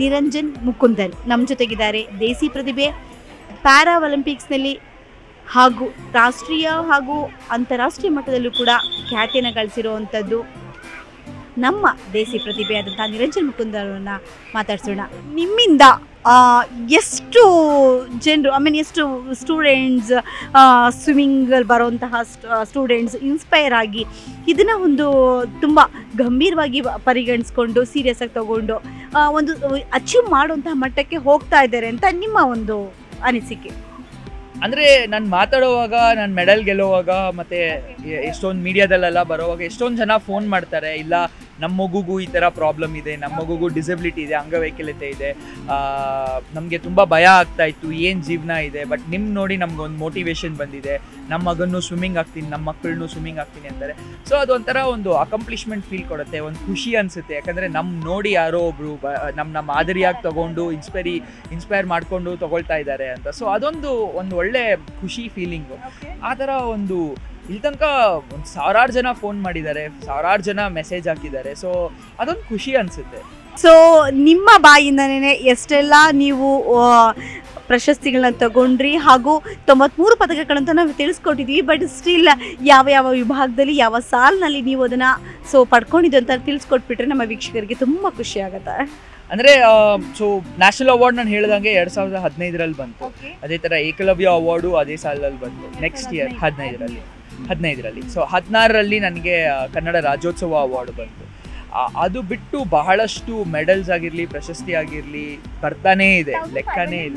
ನಿರಂಜನ್ ಮುಕುಂದನ್ ನಮ್ಮ ಜೊತೆಗಿದ್ದಾರೆ ದೇಸಿ ಪ್ರತಿಭೆ ಪ್ಯಾರಾ ಒಲಿಂಪಿಕ್ಸ್ನಲ್ಲಿ ಹಾಗೂ ರಾಷ್ಟ್ರೀಯ ಹಾಗೂ ಅಂತಾರಾಷ್ಟ್ರೀಯ ಮಟ್ಟದಲ್ಲೂ ಕೂಡ ಖ್ಯಾತಿಯನ್ನು ಗಳಿಸಿರುವಂಥದ್ದು ನಮ್ಮ ದೇಸಿ ಪ್ರತಿಭೆಯಾದಂಥ ನಿರಂಜನ್ ಮುಕುಂದರನ್ನ ಮಾತಾಡ್ಸೋಣ ನಿಮ್ಮಿಂದ ಆ, ಎಷ್ಟು ಜನರು ಐ ಮೀನ್ ಎಷ್ಟು ಸ್ಟೂಡೆಂಟ್ಸ್ ಸ್ವಿಮ್ಮಿಂಗಲ್ಲಿ ಬರುವಂತಹ ಸ್ಟೂಡೆಂಟ್ಸ್ ಇನ್ಸ್ಪೈರ್ ಆಗಿ ಇದನ್ನು ಒಂದು ತುಂಬ ಗಂಭೀರವಾಗಿ ಪರಿಗಣಿಸ್ಕೊಂಡು ಸೀರಿಯಸ್ ಆಗಿ ತಗೊಂಡು ಆ, ಒಂದು ಅಚೀವ್ ಮಾಡುವಂತಹ ಮಟ್ಟಕ್ಕೆ ಹೋಗ್ತಾ ಇದ್ದಾರೆ ಅಂತ ನಿಮ್ಮ ಒಂದು ಅನಿಸಿಕೆ ಅಂದ್ರೆ ನಾನು ಮಾತಾಡುವಾಗ ನಾನು ಮೆಡಲ್ ಗೆಲ್ಲುವಾಗ ಮತ್ತೆ ಎಷ್ಟೊಂದು ಮೀಡಿಯಾದಲ್ಲೆಲ್ಲ ಬರೋವಾಗ ಎಷ್ಟೊಂದು ಜನ ಫೋನ್ ಮಾಡ್ತಾರೆ ಇಲ್ಲ ನಮ್ಮ ಮಗುಗೂ ಈ ಥರ ಪ್ರಾಬ್ಲಮ್ ಇದೆ ನಮ್ಮ ಮಗುಗೂ ಡಿಸಬಿಲಿಟಿ ಇದೆ ಅಂಗವೈಕಲ್ಯತೆ ಇದೆ ನಮಗೆ ತುಂಬ ಭಯ ಆಗ್ತಾ ಇತ್ತು ಏನು ಜೀವನ ಇದೆ ಬಟ್ ನಿಮ್ ನೋಡಿ ನಮ್ಗೆ ಒಂದು ಮೋಟಿವೇಶನ್ ಬಂದಿದೆ ನಮ್ಮ ಮಗನ್ನು ಸ್ವಿಮ್ಮಿಂಗ್ ಆಗ್ತೀನಿ ನಮ್ಮ ಮಕ್ಕಳನ್ನು ಸ್ವಿಮ್ಮಿಂಗ್ ಆಗ್ತೀನಿ ಅಂತಾರೆ ಸೊ ಅದೊಂಥರ ಒಂದು ಅಕಂಪ್ಲಿಷ್ಮೆಂಟ್ ಫೀಲ್ ಕೊಡುತ್ತೆ ಒಂದು ಖುಷಿ ಅನಿಸುತ್ತೆ ಯಾಕಂದರೆ ನಮ್ಮ ನೋಡಿ ಯಾರೋ ಒಬ್ರು ಬ ನಮ್ಮ ನಮ್ಮ ಮಾದರಿಯಾಗಿ ತಗೊಂಡು ಇನ್ಸ್ಪೈರಿ ಇನ್ಸ್ಪೈರ್ ಮಾಡಿಕೊಂಡು ತಗೊಳ್ತಾ ಇದ್ದಾರೆ ಅಂತ ಸೊ ಅದೊಂದು ಒಂದು ಒಳ್ಳೆ ಖುಷಿ ಫೀಲಿಂಗು ಆ ಥರ ಒಂದು ಇಲ್ಲಿ ತನಕ ಒಂದು ಸಾವಿರಾರು ಜನ ಫೋನ್ ಮಾಡಿದ್ದಾರೆ ಸಾವಿರಾರು ಜನ ಮೆಸೇಜ್ ಹಾಕಿದ್ದಾರೆ ಸೊ ಅದೊಂದು ಖುಷಿ ಅನಿಸುತ್ತೆ ಸೊ ನಿಮ್ಮ ಬಾಯಿಂದನೇ ಎಷ್ಟೆಲ್ಲ ನೀವು ಆ, ಪ್ರಶಸ್ತಿಗಳನ್ನ ತಗೊಂಡ್ರಿ ಹಾಗೂ ತೊಂಬತ್ಮೂರು ಪದಕಗಳಂತ ನಾವು ತಿಳಿಸ್ಕೊಟ್ಟಿದ್ವಿ ಬಟ್ ಸ್ಟಿಲ್ ಯಾವ ಯಾವ ವಿಭಾಗದಲ್ಲಿ ಯಾವ ಸಾಲಿನಲ್ಲಿ ನೀವು ಅದನ್ನು ಸೊ ಪಡ್ಕೊಂಡಿದ್ದು ಅಂತ ತಿಳಿಸ್ಕೊಟ್ಬಿಟ್ರೆ ನಮ್ಮ ವೀಕ್ಷಕರಿಗೆ ತುಂಬ ಖುಷಿ ಆಗುತ್ತೆ ಅಂದರೆ ಸೊ ನ್ಯಾಷನಲ್ ಅವಾರ್ಡ್ ನಾನು ಹೇಳ್ದಂಗೆ ಎರಡು ಸಾವಿರದ ಹದಿನೈದರಲ್ಲಿ ಬಂತು ಅದೇ ಥರ ಏಕಲವ್ಯ ಅವಾರ್ಡು ಅದೇ ಸಾಲಲ್ಲಿ ಬಂತು ನೆಕ್ಸ್ಟ್ ಇಯರ್ ಹದಿನೈದರಲ್ಲಿ ಹದಿನೈದರಲ್ಲಿ ಸೊ ಹದಿನಾರರಲ್ಲಿ ನನಗೆ ಆ, ಕನ್ನಡ ರಾಜ್ಯೋತ್ಸವ ಅವಾರ್ಡ್ ಬಂತು ಆ, ಅದು ಬಿಟ್ಟು ಬಹಳಷ್ಟು ಮೆಡಲ್ಸ್ ಆಗಿರಲಿ ಪ್ರಶಸ್ತಿ ಆಗಿರಲಿ ಬರ್ತಾನೇ ಇದೆ ಲೆಕ್ಕನೇ ಇಲ್ಲ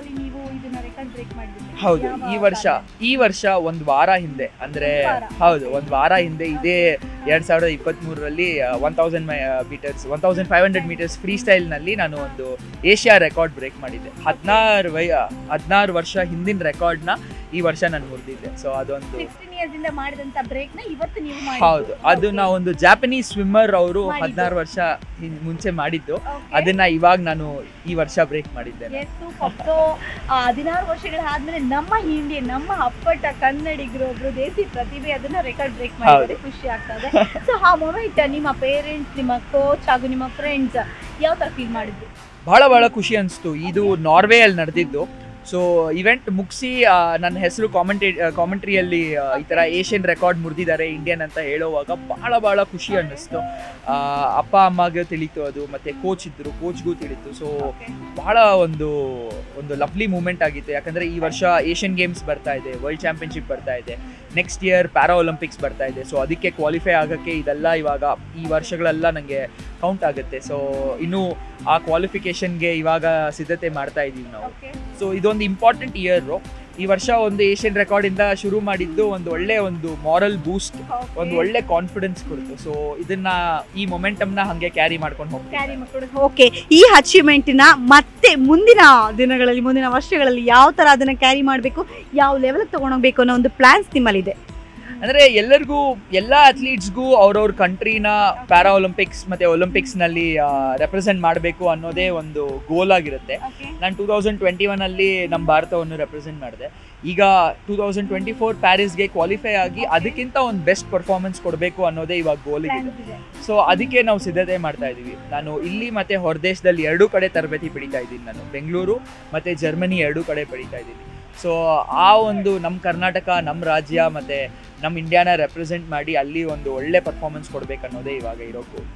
ಹೌದು ಈ ವರ್ಷ ಈ ವರ್ಷ ಒಂದು ವಾರ ಹಿಂದೆ ಅಂದ್ರೆ ಹೌದು ಒಂದು ವಾರ ಹಿಂದೆ ಇದೇ ಎರಡ್ ಸಾವಿರದ ಇಪ್ಪತ್ತ್ ಮೂರರಲ್ಲಿ one thousand meters one thousand five hundred meters free ಸ್ಟೈಲ್ನಲ್ಲಿ ನಾನು ಒಂದು ಏಷ್ಯಾ ರೆಕಾರ್ಡ್ ಬ್ರೇಕ್ ಮಾಡಿದ್ದೆ ಹದಿನಾರು ವೈ ಹದಿನಾರು ವರ್ಷ ಹಿಂದಿನ ರೆಕಾರ್ಡ್ನ ಈ ವರ್ಷ ನಾನು ಮುರಿದಿದ್ದೆ ಸೊ ಅದೊಂದು ಮಾಡಿದಂತ ಬ್ರೇಕ್ನ ಇವತ್ತು ನೀವು ಹೌದು ಅದನ್ನ ಒಂದು ಜಾಪನೀಸ್ ಸ್ವಿಮ್ಮರ್ ಅವರು ಹದಿನಾರು ವರ್ಷ ಹಿಂ- ಮುಂಚೆ ಮಾಡಿದ್ದು ಅದನ್ನ ಇವಾಗ ನಾನು ಈ ವರ್ಷ ಬ್ರೇಕ್ ಮಾಡಿದ್ದೇನೆ ಸೊ ಹದಿನಾರು ವರ್ಷಗಳಾದ್ಮೇಲೆ ನಮ್ಮ ಹಿಂಡಿ ನಮ್ಮ ಅಪ್ಪಟ ಕನ್ನಡಿಗರು ಒಬ್ರು ದೇಸಿ ಪ್ರತಿಭೆ ಅದನ್ನ ರೆಕಾರ್ಡ್ ಬ್ರೇಕ್ ಮಾಡಿದ್ರೆ ಖುಷಿ ಆಗ್ತದೆ ಸೊ ಆ ಮೊಮೆಂಟ್ ನಿಮ್ಮ ಪೇರೆಂಟ್ಸ್ ನಿಮ್ಮ ಕೋಚ್ ಹಾಗೂ ನಿಮ್ಮ ಫ್ರೆಂಡ್ಸ್ ಯಾವ ತರ ಫೀಲ್ ಮಾಡಿದ್ರು ಬಹಳ ಬಹಳ ಖುಷಿ ಅನಿಸ್ತು ಇದು ನಾರ್ವೆ ಅಲ್ಲಿ ನಡೆದಿದ್ದು ಸೊ ಇವೆಂಟ್ ಮುಗಿಸಿ ನನ್ನ ಹೆಸರು ಕಾಮೆಂಟೇ ಕಾಮೆಂಟ್ರಿಯಲ್ಲಿ ಈ ಥರ ಏಷ್ಯನ್ ರೆಕಾರ್ಡ್ ಮುರಿದಿದ್ದಾರೆ ಇಂಡಿಯನ್ ಅಂತ ಹೇಳುವಾಗ ಭಾಳ ಭಾಳ ಖುಷಿ ಅನ್ನಿಸ್ತು ಆ, ಅಪ್ಪ ಅಮ್ಮಗೆ ತಿಳಿತು ಅದು ಮತ್ತು ಕೋಚ್ ಇದ್ದರು ಕೋಚ್ಗೂ ತಿಳಿತು ಸೊ ಬಹಳ ಒಂದು ಒಂದು ಲವ್ಲಿ ಮೂಮೆಂಟ್ ಆಗಿತ್ತು ಯಾಕಂದರೆ ಈ ವರ್ಷ ಏಷ್ಯನ್ ಗೇಮ್ಸ್ ಬರ್ತಾ ಇದೆ ವರ್ಲ್ಡ್ ಚಾಂಪಿಯನ್ಶಿಪ್ ಬರ್ತಾ ಇದೆ ನೆಕ್ಸ್ಟ್ ಇಯರ್ ಪ್ಯಾರಾ ಒಲಿಂಪಿಕ್ಸ್ ಬರ್ತಾ ಇದೆ ಸೊ ಅದಕ್ಕೆ ಕ್ವಾಲಿಫೈ ಆಗೋಕ್ಕೆ ಇದೆಲ್ಲ ಇವಾಗ ಈ ವರ್ಷಗಳೆಲ್ಲ ನನಗೆ ಕೌಂಟ್ ಆಗುತ್ತೆ ಸೊ ಇನ್ನು ಆ ಕ್ವಾಲಿಫಿಕೇಷನ್ಗೆ ಇವಾಗ ಸಿದ್ಧತೆ ಮಾಡ್ತಾ ಇದ್ದೀವಿ ನಾವು ಸೊ ಇದೊಂದು ಇಂಪಾರ್ಟೆಂಟ್ ಇಯರು ಈ ವರ್ಷ ಒಂದು ಏಷ್ಯನ್ ರೆಕಾರ್ಡಿಂದ ಶುರು ಮಾಡಿದ್ದು ಒಂದು ಒಳ್ಳೆ ಒಂದು ಮಾರಲ್ ಬೂಸ್ಟ್ ಒಂದು ಒಳ್ಳೆ ಕಾನ್ಫಿಡೆನ್ಸ್ ಕೊಡ್ತು ಸೊ ಇದನ್ನ ಈ ಮೊಮೆಂಟಮ್ನ ಹಾಗೆ ಕ್ಯಾರಿ ಮಾಡ್ಕೊಂಡು ಹೋಗ್ತೀವಿ ಓಕೆ ಈ ಅಚೀವ್ಮೆಂಟ್ನ ಮತ್ತೆ ಮುಂದಿನ ದಿನಗಳಲ್ಲಿ ಮುಂದಿನ ವರ್ಷಗಳಲ್ಲಿ ಯಾವ ತರ ಅದನ್ನ ಕ್ಯಾರಿ ಮಾಡಬೇಕು ಯಾವ ಲೆವೆಲ್ ತಗೊಂಡೋಗ್ಬೇಕು ಅನ್ನೋ ಒಂದು ಪ್ಲಾನ್ಸ್ ನಿಮ್ಮಲ್ಲಿದೆ ಅಂದ್ರೆ ಎಲ್ಲರಿಗೂ ಎಲ್ಲ ಅಥ್ಲೀಟ್ಸ್ಗೂ ಅವ್ರವ್ರ ಕಂಟ್ರಿನ ಪ್ಯಾರಾ ಒಲಿಂಪಿಕ್ಸ್ ಮತ್ತೆ ಒಲಿಂಪಿಕ್ಸ್ನಲ್ಲಿ ರೆಪ್ರೆಸೆಂಟ್ ಮಾಡಬೇಕು ಅನ್ನೋದೇ ಒಂದು ಗೋಲ್ ಆಗಿರುತ್ತೆ ನಾನು ಟೂ ತೌಸಂಡ್ ಟ್ವೆಂಟಿ ಒನಲ್ಲಿ ನಮ್ಮ ಭಾರತವನ್ನು ರೆಪ್ರೆಸೆಂಟ್ ಮಾಡಿದೆ ಈಗ ಟೂ ತೌಸಂಡ್ ಟ್ವೆಂಟಿ ಫೋರ್ ಪ್ಯಾರಿಸ್ಗೆ ಕ್ವಾಲಿಫೈ ಆಗಿ ಅದಕ್ಕಿಂತ ಒಂದು ಬೆಸ್ಟ್ ಪರ್ಫಾರ್ಮೆನ್ಸ್ ಕೊಡಬೇಕು ಅನ್ನೋದೇ ಇವಾಗ ಗೋಲ್ ಇದೆ ಸೊ ಅದಕ್ಕೆ ನಾವು ಸಿದ್ಧತೆ ಮಾಡ್ತಾ ಇದ್ದೀವಿ ನಾನು ಇಲ್ಲಿ ಮತ್ತೆ ಹೊರದೇಶದಲ್ಲಿ ಎರಡೂ ಕಡೆ ತರಬೇತಿ ಪಡಿತಾ ಇದ್ದೀನಿ ನಾನು ಬೆಂಗಳೂರು ಮತ್ತೆ ಜರ್ಮನಿ ಎರಡೂ ಕಡೆ ಪಡಿತಾ ಇದ್ದೀನಿ ಸೊ ಆ ಒಂದು ನಮ್ಮ ಕರ್ನಾಟಕ ನಮ್ಮ ರಾಜ್ಯ ಮತ್ತೆ ನಮ್ಮ ಇಂಡಿಯಾನ ರೆಪ್ರೆಸೆಂಟ್ ಮಾಡಿ ಅಲ್ಲಿ ಒಂದು ಒಳ್ಳೆ ಪರ್ಫಾರ್ಮೆನ್ಸ್ ಕೊಡ್ಬೇಕು ಅನ್ನೋದೇ ಇವಾಗ ಇರೋ goal.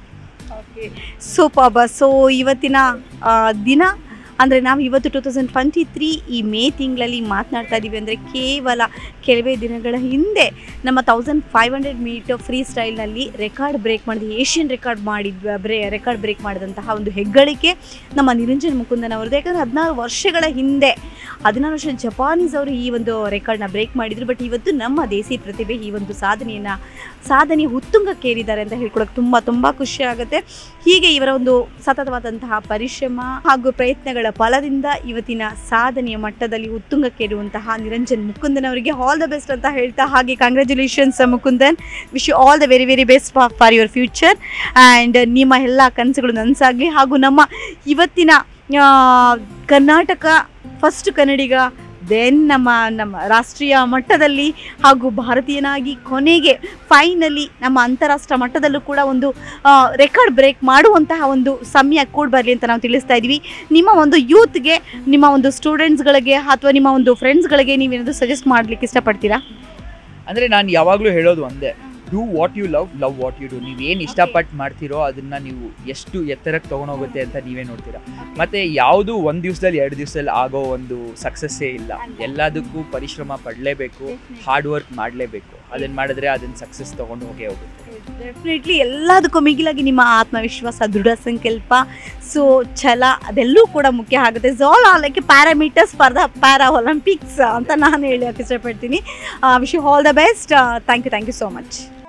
ಸೂಪರ್ ಸೊ ಇವತ್ತಿನ ಆ, ದಿನ ಅಂದರೆ ನಾವು ಇವತ್ತು ಟೂ ತೌಸಂಡ್ ಟ್ವೆಂಟಿ ತ್ರೀ ಈ ಮೇ ತಿಂಗಳಲ್ಲಿ ಮಾತನಾಡ್ತಾ ಇದ್ದೀವಿ ಅಂದರೆ ಕೇವಲ ಕೆಲವೇ ದಿನಗಳ ಹಿಂದೆ ನಮ್ಮ thousand five hundred metre free ಸ್ಟೈಲ್ನಲ್ಲಿ ರೆಕಾರ್ಡ್ ಬ್ರೇಕ್ ಮಾಡಿದ ಏಷ್ಯನ್ ರೆಕಾರ್ಡ್ ಮಾಡಿದ ಬ್ರೇ ರೆಕಾರ್ಡ್ ಬ್ರೇಕ್ ಮಾಡಿದಂತಹ ಒಂದು ಹೆಗ್ಗಳಿಕೆ ನಮ್ಮ ನಿರಂಜನ್ ಮುಕುಂದನ್ ಅವರದ್ದು ಯಾಕಂದರೆ ಹದಿನಾರು ವರ್ಷಗಳ ಹಿಂದೆ ಹದಿನಾರು ವರ್ಷ ಜಪಾನೀಸ್ ಅವರು ಈ ಒಂದು ರೆಕಾರ್ಡ್ನ ಬ್ರೇಕ್ ಮಾಡಿದ್ರು ಬಟ್ ಇವತ್ತು ನಮ್ಮ ದೇಸಿ ಪ್ರತಿಭೆ ಈ ಒಂದು ಸಾಧನೆಯನ್ನು ಸಾಧನೆ ಉತ್ತುಂಗಕ್ಕೇರಿದ್ದಾರೆ ಅಂತ ಹೇಳ್ಕೊಳಕ್ಕೆ ತುಂಬ ತುಂಬ ಖುಷಿ ಆಗುತ್ತೆ ಹೀಗೆ ಇವರ ಒಂದು ಸತತವಾದಂತಹ ಪರಿಶ್ರಮ ಹಾಗೂ ಪ್ರಯತ್ನಗಳ ಫಲದಿಂದ ಇವತ್ತಿನ ಸಾಧನೆಯ ಮಟ್ಟದಲ್ಲಿ ಉತ್ತುಂಗಕ್ಕೇರುವಂತಹ ನಿರಂಜನ್ ಮುಕುಂದನ್ ಅವರಿಗೆ ಆಲ್ ದ ಬೆಸ್ಟ್ ಅಂತ ಹೇಳ್ತಾ ಹಾಗೆ congratulations Mukundan wish you all the very very best for your future and ನಿಮ್ಮ ಎಲ್ಲ ಕನಸುಗಳು ನನಸಾಗಲಿ ಹಾಗೂ ನಮ್ಮ ಇವತ್ತಿನ ಆ, ಕರ್ನಾಟಕ ಫಸ್ಟ್ ಕನ್ನಡಿಗ ದೆನ್ ನಮ್ಮ ನಮ್ಮ ರಾಷ್ಟ್ರೀಯ ಮಟ್ಟದಲ್ಲಿ ಹಾಗೂ ಭಾರತೀಯನಾಗಿ ಕೊನೆಗೆ ಫೈನಲಿ ನಮ್ಮ ಅಂತಾರಾಷ್ಟ್ರ ಮಟ್ಟದಲ್ಲೂ ಕೂಡ ಒಂದು ರೆಕಾರ್ಡ್ ಬ್ರೇಕ್ ಮಾಡುವಂತಹ ಒಂದು ಸಮಯ ಕೂಡ ಬರಲಿ ಅಂತ ನಾವು ತಿಳಿಸ್ತಾ ಇದ್ದೀವಿ ನಿಮ್ಮ ಒಂದು ಯೂತ್ಗೆ ನಿಮ್ಮ ಒಂದು ಸ್ಟೂಡೆಂಟ್ಸ್ಗಳಿಗೆ ಅಥವಾ ನಿಮ್ಮ ಒಂದು ಫ್ರೆಂಡ್ಸ್ಗಳಿಗೆ ನೀವೇನಾದರೂ ಸಜೆಸ್ಟ್ ಮಾಡಲಿಕ್ಕೆ ಇಷ್ಟಪಡ್ತೀರಾ ಅಂದರೆ ನಾನು ಯಾವಾಗಲೂ ಹೇಳೋದು ಒಂದೇ do what you love love what you do ನೀವೇನು ಇಷ್ಟಪಟ್ಟು ಮಾಡ್ತೀರೋ ಅದನ್ನು ನೀವು ಎಷ್ಟು ಎತ್ತರಕ್ಕೆ ತೊಗೊಂಡೋಗುತ್ತೆ ಅಂತ ನೀವೇ ನೋಡ್ತೀರಾ ಮತ್ತು ಯಾವುದು ಒಂದು ದಿವಸದಲ್ಲಿ ಎರಡು ದಿವಸದಲ್ಲಿ ಆಗೋ ಒಂದು ಸಕ್ಸಸ್ಸೇ ಇಲ್ಲ ಎಲ್ಲದಕ್ಕೂ ಪರಿಶ್ರಮ ಪಡಲೇಬೇಕು ಹಾರ್ಡ್ ವರ್ಕ್ ಮಾಡಲೇಬೇಕು ಅದನ್ನು ಮಾಡಿದ್ರೆ ಅದನ್ನು ಸಕ್ಸಸ್ ತೊಗೊಂಡು ಹೋಗೇ ಹೋಗುತ್ತೆ ಡೆಫಿನೆಟ್ಲಿ ಎಲ್ಲದಕ್ಕೂ ಮಿಗಿಲಾಗಿ ನಿಮ್ಮ ಆತ್ಮವಿಶ್ವಾಸ ದೃಢ ಸಂಕಲ್ಪ ಸೊ ಛಲ ಅದೆಲ್ಲೂ ಕೂಡ ಮುಖ್ಯ ಆಗುತ್ತೆ all all like parameters for the para Olympics ಅಂತ ನಾನು ಹೇಳಕ್ಕೆ ಇಷ್ಟಪಡ್ತೀನಿ wish you all the best thank you thank you so much